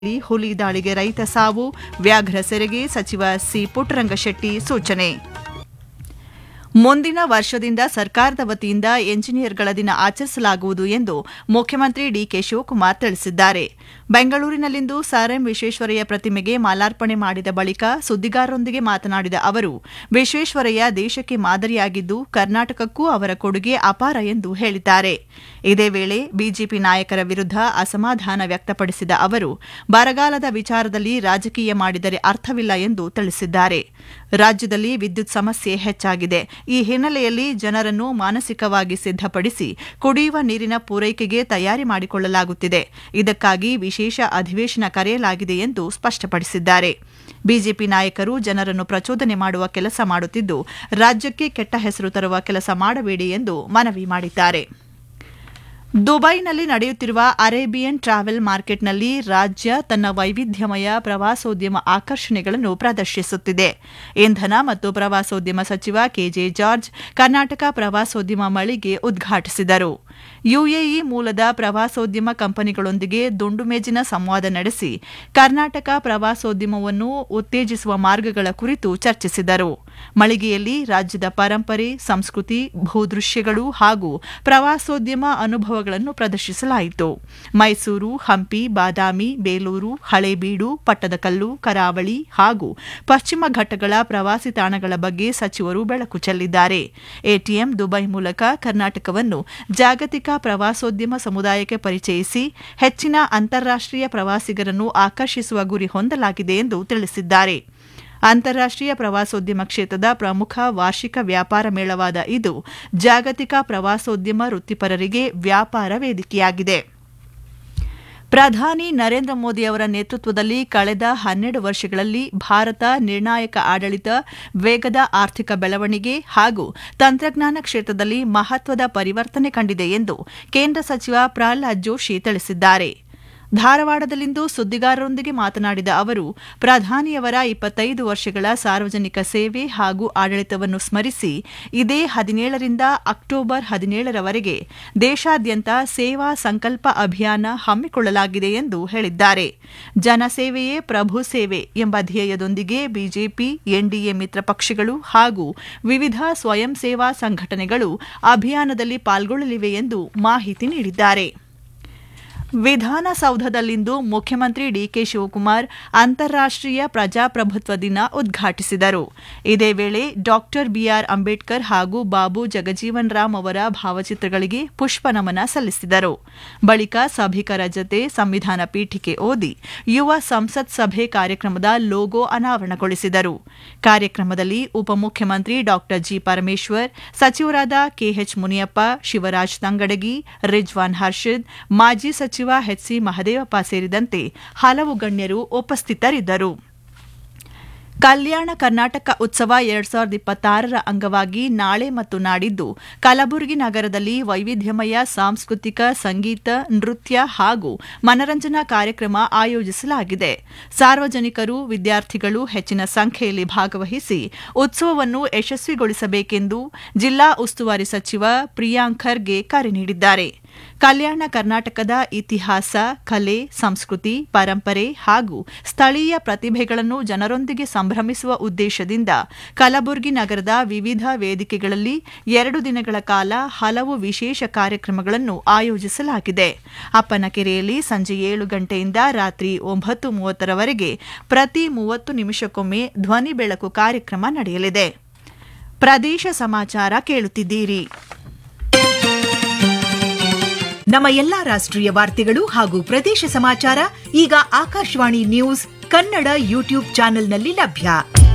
ಹುಲಿ ದಾಳಿಗೆ ರೈತ ಸಾವು ವ್ಯಾಘ್ರ ಸೆರೆಗೆ ಸಚಿವ ಸಿ ಪುಟ್ಟರಂಗಶೆಟ್ಟಿ ಸೂಚನೆ ಮುಂದಿನ ವರ್ಷದಿಂದ ಸರ್ಕಾರದ ವತಿಯಿಂದ ಎಂಜಿನಿಯರ್ಗಳ ದಿನ ಆಚರಿಸಲಾಗುವುದು ಎಂದು ಮುಖ್ಯಮಂತ್ರಿ ಡಿಕೆ ಶಿವಕುಮಾರ್ ತಿಳಿಸಿದ್ದಾರೆ ಬೆಂಗಳೂರಿನಲ್ಲಿಂದು ಸರ್ ಎಂ ವಿಶ್ವೇಶ್ವರಯ್ಯ ಪ್ರತಿಮೆಗೆ ಮಾಲಾರ್ಪಣೆ ಮಾಡಿದ ಬಳಿಕ ಸುದ್ದಿಗಾರರೊಂದಿಗೆ ಮಾತನಾಡಿದ ಅವರು ವಿಶ್ವೇಶ್ವರಯ್ಯ ದೇಶಕ್ಕೆ ಮಾದರಿಯಾಗಿದ್ದು ಕರ್ನಾಟಕಕ್ಕೂ ಅವರ ಕೊಡುಗೆ ಅಪಾರ ಎಂದು ಹೇಳಿದ್ದಾರೆ ಇದೇ ವೇಳೆ ಬಿಜೆಪಿ ನಾಯಕರ ವಿರುದ್ಧ ಅಸಮಾಧಾನ ವ್ಯಕ್ತಪಡಿಸಿದ ಅವರು ಬರಗಾಲದ ವಿಚಾರದಲ್ಲಿ ರಾಜಕೀಯ ಮಾಡಿದರೆ ಅರ್ಥವಿಲ್ಲ ಎಂದು ತಿಳಿಸಿದ್ದಾರೆ ರಾಜ್ಯದಲ್ಲಿ ವಿದ್ಯುತ್ ಸಮಸ್ಯೆ ಹೆಚ್ಚಾಗಿದೆ ಈ ಹಿನ್ನೆಲೆಯಲ್ಲಿ ಜನರನ್ನು ಮಾನಸಿಕವಾಗಿ ಸಿದ್ಧಪಡಿಸಿ ಕುಡಿಯುವ ನೀರಿನ ಪೂರೈಕೆಗೆ ತಯಾರಿ ಮಾಡಿಕೊಳ್ಳಲಾಗುತ್ತಿದೆ ಇದಕ್ಕಾಗಿ ವಿಶೇಷ ಅಧಿವೇಶನ ಕರೆಯಲಾಗಿದೆ ಎಂದು ಸ್ಪಷ್ಟಪಡಿಸಿದ್ದಾರೆ ಬಿಜೆಪಿ ನಾಯಕರು ಜನರನ್ನು ಪ್ರಚೋದನೆ ಮಾಡುವ ಕೆಲಸ ಮಾಡುತ್ತಿದ್ದು ರಾಜ್ಯಕ್ಕೆ ಕೆಟ್ಟ ಹೆಸರು ತರುವ ಕೆಲಸ ಮಾಡಬೇಡಿ ಎಂದು ಮನವಿ ಮಾಡಿದ್ದಾರೆ ದುಬೈನಲ್ಲಿ ನಡೆಯುತ್ತಿರುವ ಅರೇಬಿಯನ್ ಟ್ರಾವೆಲ್ ಮಾರ್ಕೆಟ್ನಲ್ಲಿ ರಾಜ್ಯ ತನ್ನ ವೈವಿಧ್ಯಮಯ ಪ್ರವಾಸೋದ್ಯಮ ಆಕರ್ಷಣೆಗಳನ್ನು ಪ್ರದರ್ಶಿಸುತ್ತಿದೆ ಇಂಧನ ಮತ್ತು ಪ್ರವಾಸೋದ್ಯಮ ಸಚಿವ ಕೆಜೆ ಜಾರ್ಜ್ ಕರ್ನಾಟಕ ಪ್ರವಾಸೋದ್ಯಮ ಮಳಿಗೆ ಉದ್ಘಾಟಿಸಿದರು ಯುಎಇ ಮೂಲದ ಪ್ರವಾಸೋದ್ಯಮ ಕಂಪನಿಗಳೊಂದಿಗೆ ದುಂಡು ಮೇಜಿನ ಸಂವಾದ ನಡೆಸಿ ಕರ್ನಾಟಕ ಪ್ರವಾಸೋದ್ಯಮವನ್ನು ಉತ್ತೇಜಿಸುವ ಮಾರ್ಗಗಳ ಕುರಿತು ಚರ್ಚಿಸಿದರು ಮಳಿಗೆಯಲ್ಲಿ ರಾಜ್ಯದ ಪರಂಪರೆ ಸಂಸ್ಕೃತಿ ಭೂದೃಶ್ಯಗಳು ಹಾಗೂ ಪ್ರವಾಸೋದ್ಯಮ ಅನುಭವಗಳನ್ನು ಪ್ರದರ್ಶಿಸಲಾಯಿತು ಮೈಸೂರು ಹಂಪಿ ಬಾದಾಮಿ ಬೇಲೂರು ಹಳೇಬೀಡು ಪಟ್ಟದಕಲ್ಲು ಕರಾವಳಿ ಹಾಗೂ ಪಶ್ಚಿಮ ಘಟ್ಟಗಳ ಪ್ರವಾಸಿ ತಾಣಗಳ ಬಗ್ಗೆ ಸಚಿವರು ಬೆಳಕು ಚೆಲ್ಲಿದ್ದಾರೆ ಎಟಿಎಂ ದುಬೈ ಮೂಲಕ ಕರ್ನಾಟಕವನ್ನು ಜಾಗತಿಕ ಪ್ರವಾಸೋದ್ಯಮ ಸಮುದಾಯಕ್ಕೆ ಪರಿಚಯಿಸಿ ಹೆಚ್ಚಿನ ಅಂತಾರಾಷ್ಟೀಯ ಪ್ರವಾಸಿಗರನ್ನು ಆಕರ್ಷಿಸುವ ಗುರಿ ಹೊಂದಲಾಗಿದೆ ಎಂದು ತಿಳಿಸಿದ್ದಾರೆ ಅಂತಾರಾಷ್ಟೀಯ ಪ್ರವಾಸೋದ್ಯಮ ಕ್ಷೇತ್ರದ ಪ್ರಮುಖ ವಾರ್ಷಿಕ ವ್ಯಾಪಾರ ಮೇಳವಾದ ಇದು ಜಾಗತಿಕ ಪ್ರವಾಸೋದ್ಯಮ ವೃತ್ತಿಪರರಿಗೆ ವ್ಯಾಪಾರ ವೇದಿಕೆಯಾಗಿದೆ ಪ್ರಧಾನಿ ನರೇಂದ್ರ ಮೋದಿ ಅವರ ನೇತೃತ್ವದಲ್ಲಿ ಕಳೆದ ಹನ್ನೆರಡು ವರ್ಷಗಳಲ್ಲಿ ಭಾರತ ನಿರ್ಣಾಯಕ ಆಡಳಿತ ವೇಗದ ಆರ್ಥಿಕ ಬೆಳವಣಿಗೆ ಹಾಗೂ ತಂತ್ರಜ್ಞಾನ ಕ್ಷೇತ್ರದಲ್ಲಿ ಮಹತ್ವದ ಪರಿವರ್ತನೆ ಕಂಡಿದೆ ಎಂದು ಕೇಂದ್ರ ಸಚಿವ ಪ್ರಹ್ಲಾದ್ ಜೋಶಿ ತಿಳಿಸಿದ್ದಾರೆ ಧಾರವಾಡದಲ್ಲಿಂದು ಸುದ್ದಿಗಾರರೊಂದಿಗೆ ಮಾತನಾಡಿದ ಅವರು ಪ್ರಧಾನಿಯವರ ಇಪ್ಪತ್ತೈದು ವರ್ಷಗಳ ಸಾರ್ವಜನಿಕ ಸೇವೆ ಹಾಗೂ ಆಡಳಿತವನ್ನು ಸ್ಮರಿಸಿ ಇದೇ ಹದಿನೇಳರಿಂದ ಅಕ್ಟೋಬರ್ ಹದಿನೇಳರವರೆಗೆ ದೇಶಾದ್ಯಂತ ಸೇವಾ ಸಂಕಲ್ಪ ಅಭಿಯಾನ ಹಮ್ಮಿಕೊಳ್ಳಲಾಗಿದೆ ಎಂದು ಹೇಳಿದ್ದಾರೆ ಜನಸೇವೆಯೇ ಪ್ರಭು ಸೇವೆ ಎಂಬ ಧ್ಯೇಯದೊಂದಿಗೆ ಬಿಜೆಪಿ ಎನ್ಡಿಎ ಮಿತ್ರ ಪಕ್ಷಗಳು ಹಾಗೂ ವಿವಿಧ ಸ್ವಯಂ ಸೇವಾ ಸಂಘಟನೆಗಳು ಅಭಿಯಾನದಲ್ಲಿ ಪಾಲ್ಗೊಳ್ಳಲಿವೆ ಎಂದು ಮಾಹಿತಿ ನೀಡಿದ್ದಾರೆ ವಿಧಾನಸೌಧದಲ್ಲಿಂದು ಮುಖ್ಯಮಂತ್ರಿ ಡಿಕೆ ಶಿವಕುಮಾರ್ ಅಂತಾರಾಷ್ಟೀಯ ಪ್ರಜಾಪ್ರಭುತ್ವ ದಿನ ಉದ್ಘಾಟಿಸಿದರು ಇದೇ ವೇಳೆ ಡಾಕ್ಟರ್ ಬಿಆರ್ ಅಂಬೇಡ್ಕರ್ ಹಾಗೂ ಬಾಬು ಜಗಜೀವನ್ ರಾಮ್ ಅವರ ಭಾವಚಿತ್ರಗಳಿಗೆ ಪುಷ್ಪನಮನ ಸಲ್ಲಿಸಿದರು ಬಳಿಕ ಸಭಿಕರ ಜತೆ ಸಂವಿಧಾನ ಪೀಠಿಕೆ ಓದಿ ಯುವ ಸಂಸತ್ ಸಭೆ ಕಾರ್ಯಕ್ರಮದ ಲೋಗೋ ಅನಾವರಣಗೊಳಿಸಿದರು ಕಾರ್ಯಕ್ರಮದಲ್ಲಿ ಉಪಮುಖ್ಯಮಂತ್ರಿ ಡಾಕ್ಟರ್ ಜಿ ಪರಮೇಶ್ವರ್ ಸಚಿವರಾದ ಕೆಎಚ್ ಮುನಿಯಪ್ಪ ಶಿವರಾಜ್ ತಂಗಡಗಿ ರಿಜ್ವಾನ್ ಹರ್ಷದ್ ಮಾಜಿ ಸಚಿವ ಎಚ್ಸಿ ಮಹದೇವಪ್ಪ ಸೇರಿದಂತೆ ಹಲವು ಗಣ್ಯರು ಉಪಸ್ಥಿತರಿದ್ದರು ಕಲ್ಯಾಣ ಕರ್ನಾಟಕ ಉತ್ಸವ ಎರಡ್ ಸಾವಿರದ ಇಪ್ಪತ್ತಾರರ ಅಂಗವಾಗಿ ನಾಳೆ ಮತ್ತು ನಾಡಿದ್ದು ಕಲಬುರಗಿ ನಗರದಲ್ಲಿ ವೈವಿಧ್ಯಮಯ ಸಾಂಸ್ಕೃತಿಕ ಸಂಗೀತ ನೃತ್ಯ ಹಾಗೂ ಮನರಂಜನಾ ಕಾರ್ಯಕ್ರಮ ಆಯೋಜಿಸಲಾಗಿದೆ ಸಾರ್ವಜನಿಕರು ವಿದ್ಯಾರ್ಥಿಗಳು ಹೆಚ್ಚಿನ ಸಂಖ್ಯೆಯಲ್ಲಿ ಭಾಗವಹಿಸಿ ಉತ್ಸವವನ್ನು ಯಶಸ್ವಿಗೊಳಿಸಬೇಕೆಂದು ಜಿಲ್ಲಾ ಉಸ್ತುವಾರಿ ಸಚಿವ ಪ್ರಿಯಾಂಕ್ ಖರ್ಗೆ ಕರೆ ನೀಡಿದ್ದಾರೆ ಕಲ್ಯಾಣ ಕರ್ನಾಟಕದ ಇತಿಹಾಸ ಕಲೆ ಸಂಸ್ಕೃತಿ ಪರಂಪರೆ ಹಾಗೂ ಸ್ಥಳೀಯ ಪ್ರತಿಭೆಗಳನ್ನು ಜನರೊಂದಿಗೆ ಸಂಭ್ರಮಿಸುವ ಉದ್ದೇಶದಿಂದ ಕಲಬುರಗಿ ನಗರದ ವಿವಿಧ ವೇದಿಕೆಗಳಲ್ಲಿ ಎರಡು ದಿನಗಳ ಕಾಲ ಹಲವು ವಿಶೇಷ ಕಾರ್ಯಕ್ರಮಗಳನ್ನು ಆಯೋಜಿಸಲಾಗಿದೆ ಅಪ್ಪನಕೆರೆಯಲ್ಲಿ ಸಂಜೆ ಏಳು ಗಂಟೆಯಿಂದ ರಾತ್ರಿ ಒಂಬತ್ತು ಮೂವತ್ತರವರೆಗೆ ಪ್ರತಿ ಮೂವತ್ತು ನಿಮಿಷಕ್ಕೊಮ್ಮೆ ಧ್ವನಿ ಬೆಳಕು ಕಾರ್ಯಕ್ರಮ ನಡೆಯಲಿದೆ ಪ್ರದೇಶ ಸಮಾಚಾರ ಕೇಳುತ್ತಿದ್ದೀರಿ ನಮ್ಮ ಎಲ್ಲಾ ರಾಷ್ಟ್ರೀಯ ವಾರ್ತೆಗಳು ಹಾಗೂ ಪ್ರದೇಶ ಸಮಾಚಾರ ಈಗ ಆಕಾಶವಾಣಿ ನ್ಯೂಸ್ ಕನ್ನಡ ಯೂಟ್ಯೂಬ್ ಚಾನೆಲ್ನಲ್ಲಿ ಲಭ್ಯ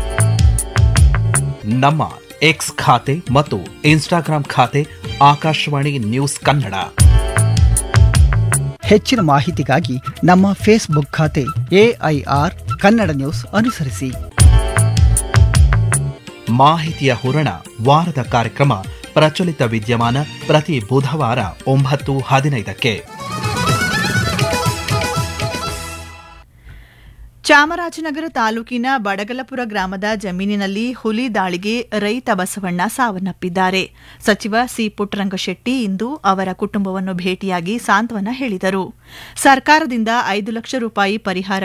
ನಮ್ಮ ಎಕ್ಸ್ ಖಾತೆ ಮತ್ತು ಇನ್ಸ್ಟಾಗ್ರಾಂ ಖಾತೆ ಆಕಾಶವಾಣಿ ನ್ಯೂಸ್ ಕನ್ನಡ ಹೆಚ್ಚಿನ ಮಾಹಿತಿಗಾಗಿ ನಮ್ಮ ಫೇಸ್ಬುಕ್ ಖಾತೆ ಎಐಆರ್ ಕನ್ನಡ ನ್ಯೂಸ್ ಅನುಸರಿಸಿ ಮಾಹಿತಿಯ ಹೂರಣ ವಾರದ ಕಾರ್ಯಕ್ರಮ ಪ್ರಚಲಿತ ವಿದ್ಯಮಾನ ಪ್ರತಿ ಬುಧವಾರ ಒಂಬತ್ತು ಹದಿನೈದಕ್ಕೆ ಚಾಮರಾಜನಗರ ತಾಲೂಕಿನ ಬಡಗಲಪುರ ಗ್ರಾಮದ ಜಮೀನಿನಲ್ಲಿ ಹುಲಿ ದಾಳಿಗೆ ರೈತ ಬಸವಣ್ಣ ಸಾವನ್ನಪ್ಪಿದ್ದಾರೆ ಸಚಿವ ಸಿ ಪುಟ್ಟರಂಗಶೆಟ್ಟಿ ಇಂದು ಅವರ ಕುಟುಂಬವನ್ನು ಭೇಟಿಯಾಗಿ ಸಾಂತ್ವನ ಹೇಳಿದರು ಸರ್ಕಾರದಿಂದ ಐದು ಲಕ್ಷ ರೂಪಾಯಿ ಪರಿಹಾರ